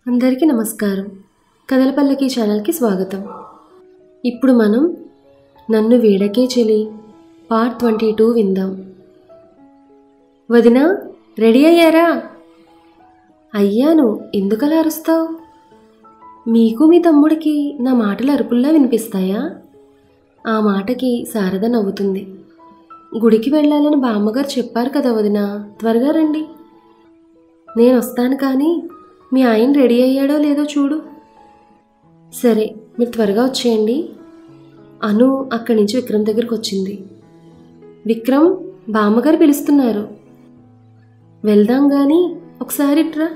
అందరికీ నమస్కారం కదలపల్లకి ఛానల్కి స్వాగతం ఇప్పుడు మనం నన్ను వీడకే చెలి పార్ట్ ట్వంటీ టూ విందాం వదినా రెడీ అయ్యారా అయ్యాను ఎందుకలా అరుస్తావు మీకు మీ తమ్ముడికి నా మాటలు అరుపుల్లా వినిపిస్తాయా ఆ మాటకి శారద నవ్వుతుంది గుడికి వెళ్ళాలని బామ్మగారు చెప్పారు కదా వదినా త్వరగా రండి నేను వస్తాను కానీ మీ ఆయన రెడీ అయ్యాడో లేదో చూడు సరే మీరు త్వరగా వచ్చేయండి అను అక్కడి నుంచి విక్రమ్ దగ్గరికి వచ్చింది విక్రమ్ బామ్మగారు పిలుస్తున్నారు వెళ్దాం కానీ ఒకసారి ఇట్రా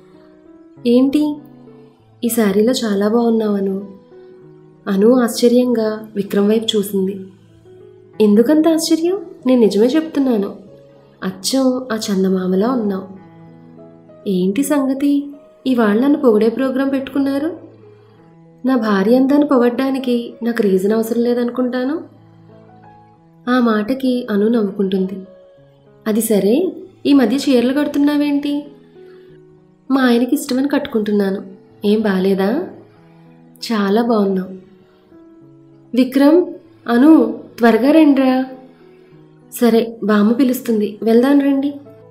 ఏంటి ఈ శారీలో చాలా బాగున్నావను అను ఆశ్చర్యంగా విక్రమ్ వైపు చూసింది ఎందుకంత ఆశ్చర్యం నేను నిజమే చెప్తున్నాను అచ్చం ఆ చందమామలా ఉన్నావు ఏంటి సంగతి ఇవాళ నన్ను పొగిడే ప్రోగ్రాం పెట్టుకున్నారు నా భార్య అంతాన్ని పొగడ్డానికి నాకు రీజన్ అవసరం లేదనుకుంటాను ఆ మాటకి అను నవ్వుకుంటుంది అది సరే ఈ మధ్య చీరలు కడుతున్నావేంటి మా ఆయనకి ఇష్టమని కట్టుకుంటున్నాను ఏం బాలేదా చాలా బాగున్నావు విక్రమ్ అను త్వరగా రండిరా సరే బామ్మ పిలుస్తుంది వెళ్దాం రండి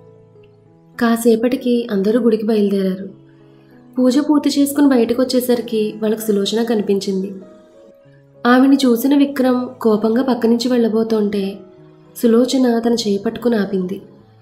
కాసేపటికి అందరూ గుడికి బయలుదేరారు పూజ పూర్తి చేసుకుని బయటకు వచ్చేసరికి వాళ్ళకి సులోచన కనిపించింది ఆవిని చూసిన విక్రమ్ కోపంగా పక్క నుంచి వెళ్ళబోతుంటే సులోచన తన చేయి పట్టుకుని ఆపింది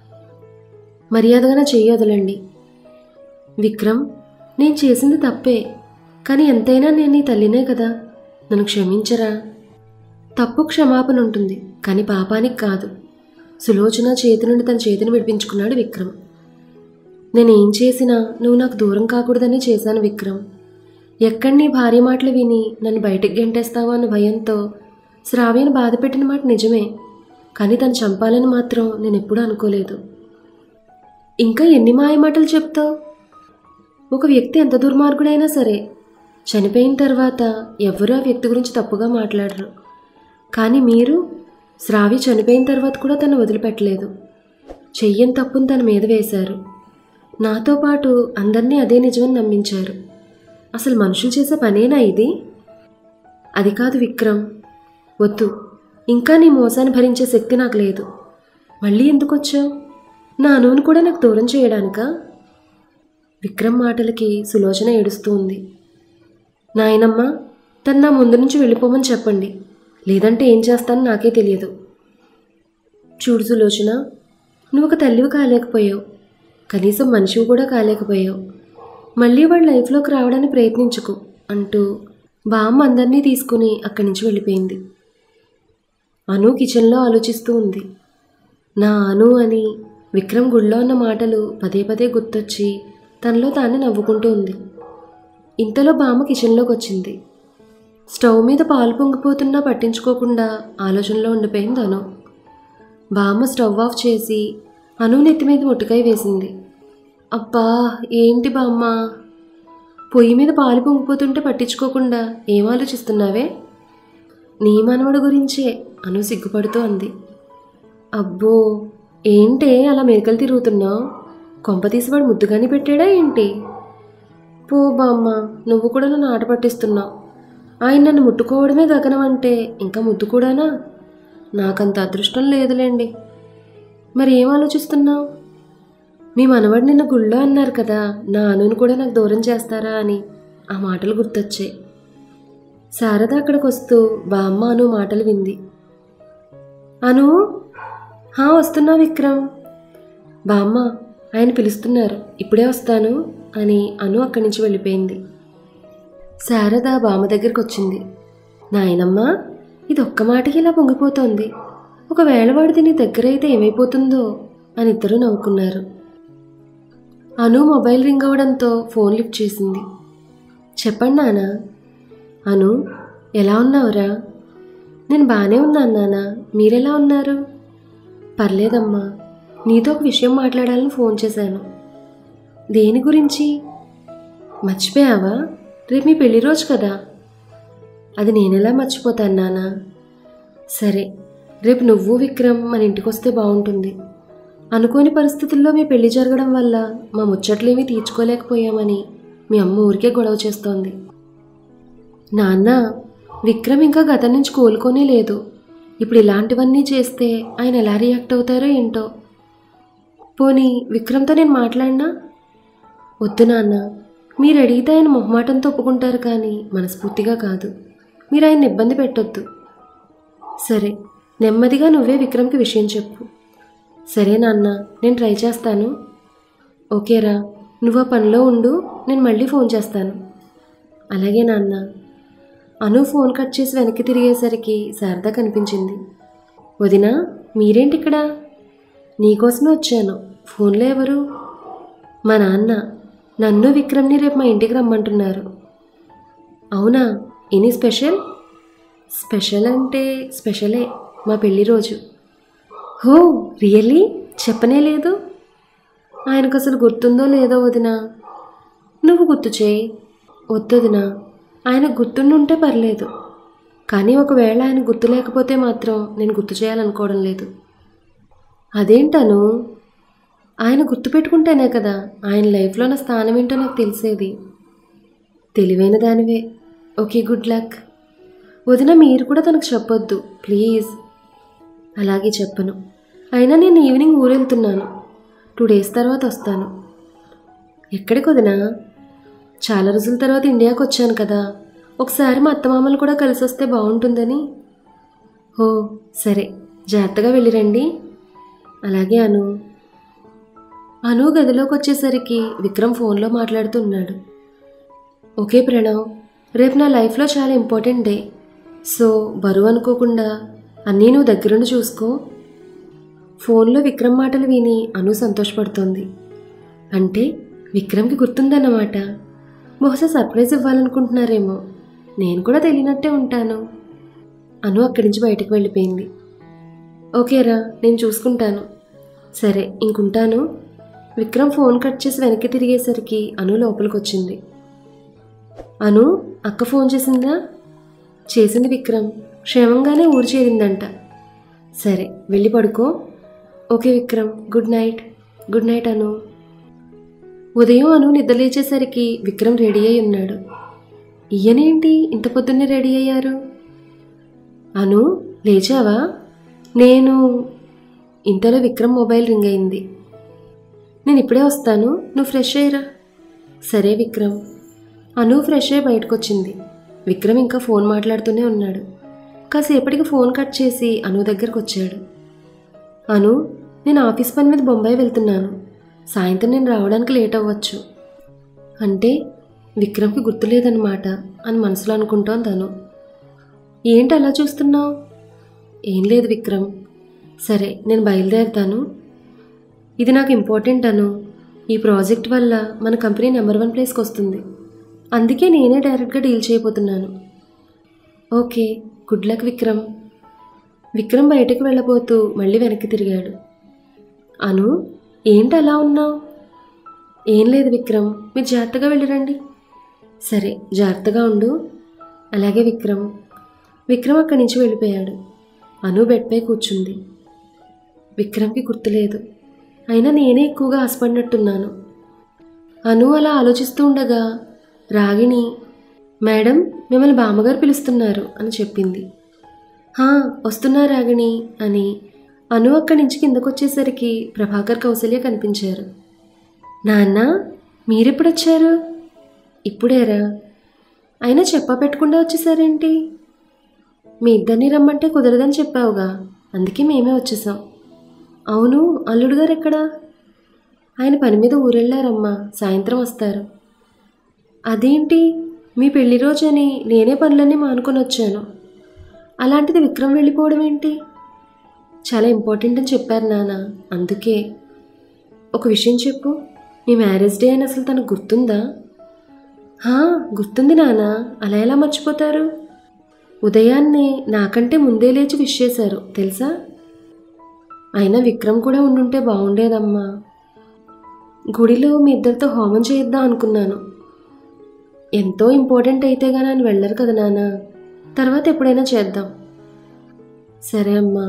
మర్యాదగా నా చెయ్యి వదలండి విక్రమ్ నేను చేసింది తప్పే కానీ ఎంతైనా నేను నీ తల్లినే కదా నన్ను క్షమించరా తప్పు క్షమాపణ ఉంటుంది కానీ పాపానికి కాదు సులోచన చేతి నుండి తన చేతిని విడిపించుకున్నాడు విక్రమ్ నేనేం చేసినా నువ్వు నాకు దూరం కాకూడదని చేశాను విక్రమ్ ఎక్కడి నీ భార్య మాటలు విని నన్ను బయటికి గెంటేస్తావో అన్న భయంతో శ్రావ్యను బాధ పెట్టిన మాట నిజమే కానీ తను చంపాలని మాత్రం నేను ఎప్పుడూ అనుకోలేదు ఇంకా ఎన్ని మాయ మాటలు చెప్తావు ఒక వ్యక్తి ఎంత దుర్మార్గుడైనా సరే చనిపోయిన తర్వాత ఎవరూ ఆ వ్యక్తి గురించి తప్పుగా మాట్లాడరు కానీ మీరు శ్రావ్య చనిపోయిన తర్వాత కూడా తను వదిలిపెట్టలేదు చెయ్యని తప్పును తన మీద వేశారు నాతో పాటు అందరినీ అదే నిజమని నమ్మించారు అసలు మనుషులు చేసే పనేనా ఇది అది కాదు విక్రమ్ వద్దు ఇంకా నీ మోసాన్ని భరించే శక్తి నాకు లేదు మళ్ళీ ఎందుకు వచ్చావు నా అనువును కూడా నాకు దూరం చేయడానికా విక్రమ్ మాటలకి సులోచన ఏడుస్తూ ఉంది నాయనమ్మ తను నా ముందు నుంచి వెళ్ళిపోమని చెప్పండి లేదంటే ఏం చేస్తానో నాకే తెలియదు చూడు సులోచన నువ్వు ఒక తల్లివి కాలేకపోయావు కనీసం మనిషివి కూడా కాలేకపోయావు మళ్ళీ వాడి లైఫ్లోకి రావడానికి ప్రయత్నించుకో అంటూ బామ్మ అందరినీ తీసుకుని అక్కడి నుంచి వెళ్ళిపోయింది అను కిచెన్లో ఆలోచిస్తూ ఉంది నా అను అని విక్రమ్ గుళ్ళో ఉన్న మాటలు పదే పదే గుర్తొచ్చి తనలో తానే నవ్వుకుంటూ ఉంది ఇంతలో బామ్మ కిచెన్లోకి వచ్చింది స్టవ్ మీద పాలు పొంగిపోతున్నా పట్టించుకోకుండా ఆలోచనలో ఉండిపోయింది అను బామ్మ స్టవ్ ఆఫ్ చేసి అను నెత్తి మీద మొట్టికాయ వేసింది అబ్బా ఏంటి బామ్మ పొయ్యి మీద పాలు పొంగిపోతుంటే పట్టించుకోకుండా ఏం ఆలోచిస్తున్నావే నీ మనవడు గురించే అను సిగ్గుపడుతూ అంది అబ్బో ఏంటే అలా మెరికలు తిరుగుతున్నావు కొంప తీసివాడు ముద్దుగాని పెట్టాడా ఏంటి పో బామ్మ నువ్వు కూడా నన్ను ఆట పట్టిస్తున్నావు ఆయన నన్ను ముట్టుకోవడమే గగనం అంటే ఇంకా ముద్దు కూడానా నాకంత అదృష్టం లేదులేండి మరి ఏం ఆలోచిస్తున్నావు మీ మనవడు నిన్న గుళ్ళో అన్నారు కదా నా అనుని కూడా నాకు దూరం చేస్తారా అని ఆ మాటలు గుర్తొచ్చాయి శారద అక్కడికి వస్తూ బామ్మ అను మాటలు వింది అను హా వస్తున్నా విక్రమ్ బామ్మ ఆయన పిలుస్తున్నారు ఇప్పుడే వస్తాను అని అను అక్కడి నుంచి వెళ్ళిపోయింది శారద బామ్మ దగ్గరికి వచ్చింది నాయనమ్మ ఇది ఒక్క మాటకి ఇలా పొంగిపోతోంది ఒకవేళ వాడిది నీ దగ్గర అయితే ఏమైపోతుందో అని ఇద్దరూ నవ్వుకున్నారు అను మొబైల్ రింగ్ అవడంతో ఫోన్ లిఫ్ట్ చేసింది చెప్పండి నాన్న అను ఎలా ఉన్నావురా నేను బాగానే ఉన్నాను నాన్న మీరెలా ఉన్నారు పర్లేదమ్మా నీతో ఒక విషయం మాట్లాడాలని ఫోన్ చేశాను దేని గురించి మర్చిపోయావా రేపు మీ పెళ్లి రోజు కదా అది నేనెలా మర్చిపోతాను నాన్న సరే రేపు నువ్వు విక్రమ్ మన ఇంటికి వస్తే బాగుంటుంది అనుకోని పరిస్థితుల్లో మీ పెళ్లి జరగడం వల్ల మా ముచ్చట్లేమీ తీర్చుకోలేకపోయామని మీ అమ్మ ఊరికే గొడవ చేస్తోంది నాన్న విక్రమ్ ఇంకా గతం నుంచి కోలుకోనే లేదు ఇప్పుడు ఇలాంటివన్నీ చేస్తే ఆయన ఎలా రియాక్ట్ అవుతారో ఏంటో పోనీ విక్రమ్తో నేను మాట్లాడినా వద్దు నాన్న మీరు అడిగితే ఆయన మొహమాటంతో ఒప్పుకుంటారు కానీ మనస్ఫూర్తిగా కాదు మీరు ఆయన ఇబ్బంది పెట్టొద్దు సరే నెమ్మదిగా నువ్వే విక్రమ్కి విషయం చెప్పు సరే నాన్న నేను ట్రై చేస్తాను ఓకేరా నువ్వు ఆ పనిలో ఉండు నేను మళ్ళీ ఫోన్ చేస్తాను అలాగే నాన్న అను ఫోన్ కట్ చేసి వెనక్కి తిరిగేసరికి శారద కనిపించింది వదినా మీరేంటి ఇక్కడ నీకోసమే వచ్చాను ఫోన్లో ఎవరు మా నాన్న నన్ను విక్రమ్ని రేపు మా ఇంటికి రమ్మంటున్నారు అవునా ఎనీ స్పెషల్ స్పెషల్ అంటే స్పెషలే మా పెళ్లి రోజు హో రియల్లీ చెప్పనే లేదు ఆయనకు అసలు గుర్తుందో లేదో వదినా నువ్వు గుర్తు చేయి వద్దొదినా ఆయన గుర్తుండుంటే పర్లేదు కానీ ఒకవేళ ఆయన గుర్తు లేకపోతే మాత్రం నేను గుర్తు చేయాలనుకోవడం లేదు అదేంటను ఆయన గుర్తుపెట్టుకుంటేనే కదా ఆయన లైఫ్లో నా స్థానం ఏంటో నాకు తెలిసేది తెలివైన దానివే ఓకే గుడ్ లక్ వదిన మీరు కూడా తనకు చెప్పొద్దు ప్లీజ్ అలాగే చెప్పను అయినా నేను ఈవినింగ్ ఊరెళ్తున్నాను టూ డేస్ తర్వాత వస్తాను ఎక్కడికి వదినా చాలా రోజుల తర్వాత ఇండియాకి వచ్చాను కదా ఒకసారి మా అత్తమామలు కూడా కలిసి వస్తే బాగుంటుందని ఓ సరే జాగ్రత్తగా వెళ్ళిరండి అలాగే అను అను గదిలోకి వచ్చేసరికి విక్రమ్ ఫోన్లో మాట్లాడుతున్నాడు ఓకే ప్రణవ్ రేపు నా లైఫ్లో చాలా ఇంపార్టెంట్ డే సో బరువు అనుకోకుండా అన్నీ నువ్వు దగ్గరుండి చూసుకో ఫోన్లో విక్రమ్ మాటలు విని అను సంతోషపడుతోంది అంటే విక్రమ్కి గుర్తుందన్నమాట బహుశా సర్ప్రైజ్ ఇవ్వాలనుకుంటున్నారేమో నేను కూడా తెలియనట్టే ఉంటాను అను అక్కడి నుంచి బయటకు వెళ్ళిపోయింది ఓకేరా నేను చూసుకుంటాను సరే ఇంకుంటాను విక్రమ్ ఫోన్ కట్ చేసి వెనక్కి తిరిగేసరికి అను లోపలికి వచ్చింది అను అక్క ఫోన్ చేసిందా చేసింది విక్రమ్ క్షేమంగానే ఊరు చేరిందంట సరే వెళ్ళి పడుకో okay Vikram good night good night Anu ఉదయం అను నిద్రలేచేసరికి విక్రమ్ రెడీ అయి ఉన్నాడు ఈయనేంటి ఇంత పొద్దున్నే రెడీ అయ్యారు అను లేచావా నేను ఇంతలో విక్రమ్ మొబైల్ రింగ్ అయింది నేను ఇప్పుడే వస్తాను నువ్వు ఫ్రెష్ అయ్యరా సరే విక్రమ్ అను ఫ్రెష్ అయ్యి బయటకు వచ్చింది విక్రమ్ ఇంకా ఫోన్ మాట్లాడుతూనే ఉన్నాడు కాసేపటికి ఫోన్ కట్ చేసి అను దగ్గరకు వచ్చాడు అను నేను ఆఫీస్ పని మీద బొంబాయి వెళ్తున్నాను సాయంత్రం నేను రావడానికి లేట్ అవ్వచ్చు అంటే విక్రమ్కి గుర్తులేదన్నమాట అని మనసులో అనుకుంటోంది తను ఏంటి అలా చూస్తున్నావు ఏం లేదు విక్రమ్ సరే నేను బయలుదేరుతాను ఇది నాకు ఇంపార్టెంట్ అను ఈ ప్రాజెక్ట్ వల్ల మన కంపెనీ నెంబర్ వన్ ప్లేస్కి వస్తుంది అందుకే నేనే డైరెక్ట్గా డీల్ చేయబోతున్నాను okay good luck Vikram Vikram బయటకు వెళ్ళబోతూ మళ్ళీ వెనక్కి తిరిగాడు అను ఏంటి అలా ఉన్నావు ఏం లేదు విక్రమ్ మీరు జాగ్రత్తగా వెళ్ళిరండి సరే జాగ్రత్తగా ఉండు అలాగే విక్రమ్ విక్రమ్ అక్కడి నుంచి వెళ్ళిపోయాడు అను బెడ్పై కూర్చుంది విక్రమ్కి గుర్తులేదు అయినా నేనే ఎక్కువగా ఆశపడినట్టున్నాను అను అలా ఆలోచిస్తూ ఉండగా రాగిణి మేడం మిమ్మల్ని బామ్మగారు పిలుస్తున్నారు అని చెప్పింది "హా, వస్తున్నా రాగిణి అని అను అక్కడి నుంచి కిందకొచ్చేసరికి ప్రభాకర్ కౌసల్య కనిపించారు నాన్న మీరెప్పుడొచ్చారు ఇప్పుడేరా అయినా చెప్పా పెట్టకుండా వచ్చేసారేంటి మీ ఇద్దరిని రమ్మంటే కుదరదని చెప్పావుగా అందుకే మేమే వచ్చేసాం అవును అల్లుడు గారు ఎక్కడా ఆయన పని మీద ఊరెళ్ళారమ్మా సాయంత్రం వస్తారు అదేంటి మీ పెళ్లి రోజని నేనే పనులన్నీ మానుకొని వచ్చాను అలాంటిది విక్రమ్ వెళ్ళిపోవడం ఏంటి చాలా ఇంపార్టెంట్ అని చెప్పారు నాన్న అందుకే ఒక విషయం చెప్పు మీ మ్యారేజ్ డే అని అసలు తనకు గుర్తుందా హా, గుర్తుంది నాన్న అలా ఎలా మర్చిపోతారు ఉదయాన్నే నాకంటే ముందే లేచి విష్ చేశారు తెలుసా అయినా విక్రమ్ కూడా ఉండుంటే బాగుండేదమ్మా గుడిలో మీ ఇద్దరితో హోమం చేయిద్దాం అనుకున్నాను ఎంతో ఇంపార్టెంట్ అయితే కానీ ఆయన వెళ్ళరు కదా నాన్న తర్వాత ఎప్పుడైనా చేద్దాం సరే అమ్మా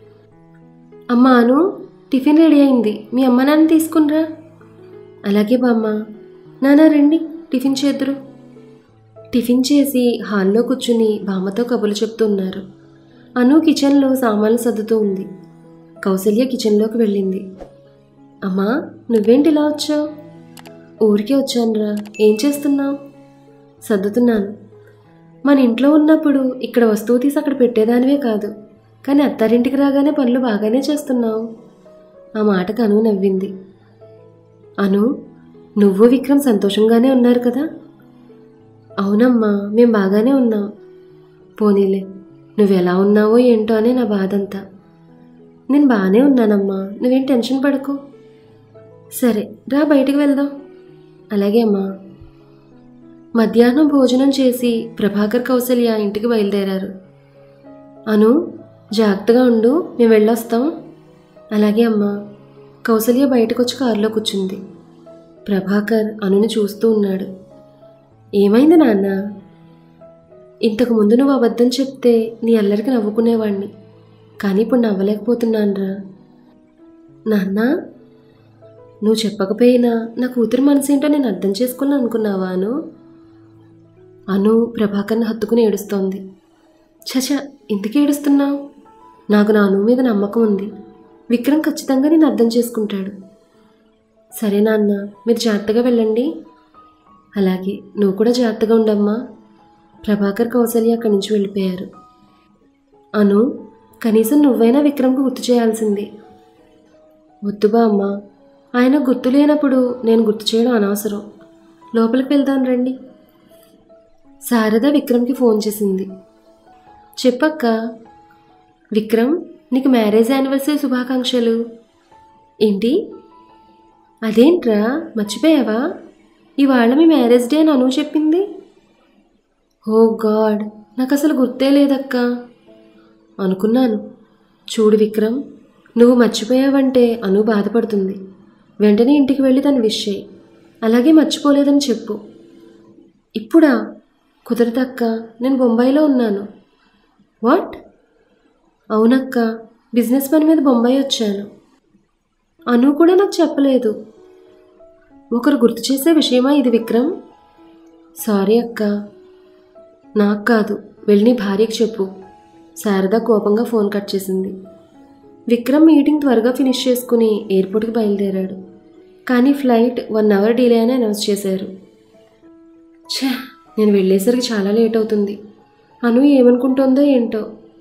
అమ్మా అను టిఫిన్ రెడీ అయింది మీ అమ్మ నాన్న తీసుకునిరా అలాగే బామ్మ నాన్న రండి టిఫిన్ చేద్దురు టిఫిన్ చేసి హాల్లో కూర్చుని బామ్మతో కబుర్లు చెప్తున్నారు అను కిచెన్లో సామాన్లు సర్దుతూ ఉంది కౌసల్య కిచెన్లోకి వెళ్ళింది అమ్మా నువ్వేంటి ఇలా వచ్చావు ఊరికే వచ్చానురా ఏం చేస్తున్నావు సర్దుతున్నాను మన ఇంట్లో ఉన్నప్పుడు ఇక్కడ వస్తువు తీసి అక్కడ పెట్టేదానివే కాదు కానీ అత్తారింటికి రాగానే పనులు బాగానే చేస్తున్నావు ఆ మాటకు అను నవ్వింది అను నువ్వు విక్రమ్ సంతోషంగానే ఉన్నారు కదా అవునమ్మా మేం బాగానే ఉన్నాం పోనీలే నువ్వెలా ఉన్నావో ఏంటో అనే నా బాధంతా నేను బాగానే ఉన్నానమ్మా నువ్వేం టెన్షన్ పడకు సరే రా బయటికి వెళ్దాం అలాగే అమ్మా మధ్యాహ్నం భోజనం చేసి ప్రభాకర్ కౌసల్య ఇంటికి బయలుదేరారు అను జాగ్రత్తగా ఉండు మేము వెళ్ళొస్తాం అలాగే అమ్మా కౌసల్య బయటకు వచ్చి కారులో కూర్చుంది ప్రభాకర్ అనుని చూస్తూ ఉన్నాడు ఏమైంది నాన్న ఇంతకు ముందు నువ్వు అబద్ధం చెప్తే నీ అల్లరికి నవ్వుకునేవాణ్ణి కానీ ఇప్పుడు నవ్వలేకపోతున్నానురా నాన్న నువ్వు చెప్పకపోయినా నా కూతురు మనసేంటో నేను అర్థం చేసుకుని అనుకున్నావా అను అను ప్రభాకర్ని హత్తుకుని ఏడుస్తోంది చచ ఎందుకు ఏడుస్తున్నావు నాకు నా అను మీద నమ్మకం ఉంది విక్రమ్ ఖచ్చితంగా నేను అర్థం చేసుకుంటాడు సరే నాన్న మీరు జాగ్రత్తగా వెళ్ళండి అలాగే నువ్వు కూడా జాగ్రత్తగా ఉండమ్మా ప్రభాకర్ కౌసల్య అక్కడి నుంచి వెళ్ళిపోయారు అను కనీసం నువ్వైనా విక్రమ్కు గుర్తు చేయాల్సింది వద్దుబా అమ్మా ఆయన గుర్తు లేనప్పుడు నేను గుర్తు చేయడం అనవసరం లోపలికి వెళ్దాం రండి శారద విక్రమ్కి ఫోన్ చేసింది చెప్పక్క విక్రమ్ నీకు మ్యారేజ్ యానివర్సరీ శుభాకాంక్షలు ఏంటి అదేంట్రా మర్చిపోయావా ఇవాళ మీ మ్యారేజ్ డే అని అను చెప్పింది ఓ గాడ్ నాకు అసలు గుర్తే లేదక్క అనుకున్నాను చూడు విక్రమ్ నువ్వు మర్చిపోయావంటే అను బాధపడుతుంది వెంటనే ఇంటికి వెళ్ళి తను విష్ చేయి అలాగే మర్చిపోలేదని చెప్పు ఇప్పుడా కుదరదక్క నేను బొంబాయిలో ఉన్నాను వాట్ అవునక్క బిజినెస్ పని మీద బొంబాయి వచ్చాను అను కూడా నాకు చెప్పలేదు ఒకరు గుర్తు చేసే విషయమా ఇది విక్రమ్ సారీ అక్క నాకు కాదు వెళ్ళి నీ భార్యకి చెప్పు శారద కోపంగా ఫోన్ కట్ చేసింది విక్రమ్ మీటింగ్ త్వరగా ఫినిష్ చేసుకుని ఎయిర్పోర్ట్కి బయలుదేరాడు కానీ ఫ్లైట్ వన్ అవర్ డిలే అని అనౌన్స్ చేశారు ఛే నేను వెళ్ళేసరికి చాలా లేట్ అవుతుంది అను ఏమనుకుంటుందో ఏంటో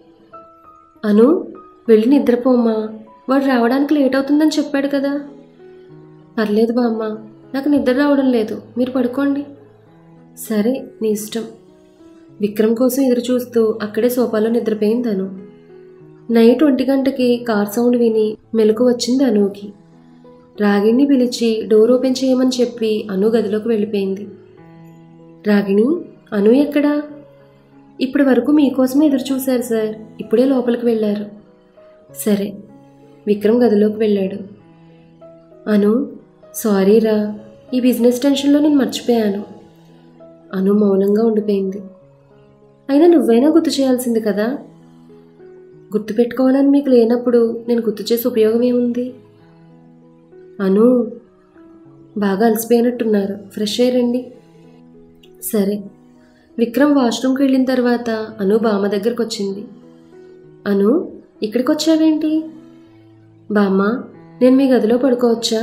అను వెళ్ళి నిద్రపోమ్మా వాడు రావడానికి లేట్ అవుతుందని చెప్పాడు కదా పర్లేదు బామ్మ నాకు నిద్ర రావడం లేదు మీరు పడుకోండి సరే నీ ఇష్టం విక్రమ్ కోసం ఎదురు చూస్తూ అక్కడే సోఫాలో నిద్రపోయింది అను నైట్ ఒంటి గంటకి కార్ సౌండ్ విని మెలకు వచ్చింది అనుకి రాగిణ్ణి పిలిచి డోర్ ఓపెన్ చేయమని చెప్పి అను గదిలోకి వెళ్ళిపోయింది రాగిణి అను ఎక్కడా ఇప్పటి వరకు మీకోసమే ఎదురు చూశారు సార్ ఇప్పుడే లోపలికి వెళ్ళారు సరే విక్రమ్ గదిలోకి వెళ్ళాడు అను సారీ రా ఈ బిజినెస్ టెన్షన్లో నేను మర్చిపోయాను అను మౌనంగా ఉండిపోయింది అయినా నువ్వైనా గుర్తు చేయాల్సింది కదా గుర్తుపెట్టుకోవాలని మీకు లేనప్పుడు నేను గుర్తు చేసే ఉపయోగం ఏముంది అను బాగా అలసిపోయినట్టున్నారు ఫ్రెష్ అయ్యారండి సరే విక్రమ్ వాష్రూమ్కి వెళ్ళిన తర్వాత అను బామ్మ దగ్గరకు వచ్చింది అను ఇక్కడికి వచ్చావేంటి బామ్మ నేను మీ గదిలో పడుకోవచ్చా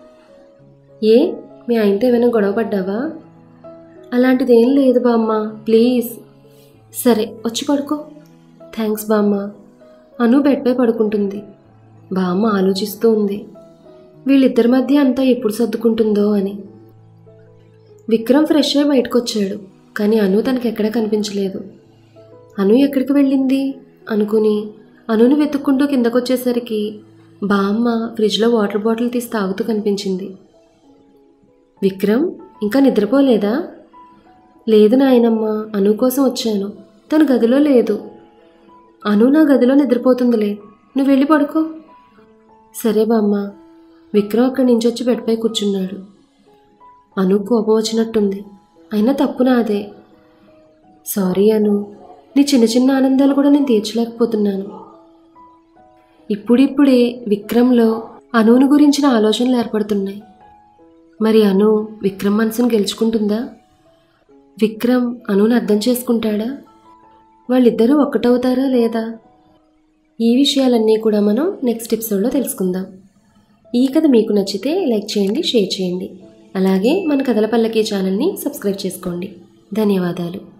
ఏ మీ ఆయనతో ఏమైనా గొడవ పడ్డావా అలాంటిది ఏం లేదు బామ్మ ప్లీజ్ సరే వచ్చి పడుకో థ్యాంక్స్ బామ్మ అను బెడ్పై పడుకుంటుంది బామ్మ ఆలోచిస్తూ ఉంది వీళ్ళిద్దరి మధ్య అంతా ఎప్పుడు సర్దుకుంటుందో అని విక్రమ్ ఫ్రెష్ అయి బయటకు వచ్చాడు కానీ అను తనకి ఎక్కడా కనిపించలేదు అను ఎక్కడికి వెళ్ళింది అనుకుని అనుని వెతుక్కుంటూ కిందకొచ్చేసరికి బామ్మ ఫ్రిడ్జ్లో వాటర్ బాటిల్ తీసి తాగుతూ కనిపించింది విక్రమ్ ఇంకా నిద్రపోలేదా లేదు నాయనమ్మ అను కోసం వచ్చాను తను గదిలో లేదు అను నా గదిలో నిద్రపోతుందిలే నువ్వు వెళ్ళి పడుకో సరే బామ్మ విక్రమ్ అక్కడి నుంచి వచ్చి బెడ్పై కూర్చున్నాడు అను కోపం వచ్చినట్టుంది అయినా తప్పు నాదే సారీ అను నీ చిన్న చిన్న ఆనందాలు కూడా నేను తీర్చలేకపోతున్నాను ఇప్పుడిప్పుడే విక్రమ్లో అనువుని గురించిన ఆలోచనలు ఏర్పడుతున్నాయి మరి అను విక్రమ్ మనసును గెలుచుకుంటుందా విక్రమ్ అనుని అర్థం చేసుకుంటాడా వాళ్ళిద్దరూ ఒక్కటవుతారా లేదా ఈ విషయాలన్నీ కూడా మనం నెక్స్ట్ ఎపిసోడ్లో తెలుసుకుందాం ఈ కథ మీకు నచ్చితే లైక్ చేయండి షేర్ చేయండి అలాగే మన కథల పల్లకి ఛానల్ని సబ్స్క్రైబ్ చేసుకోండి ధన్యవాదాలు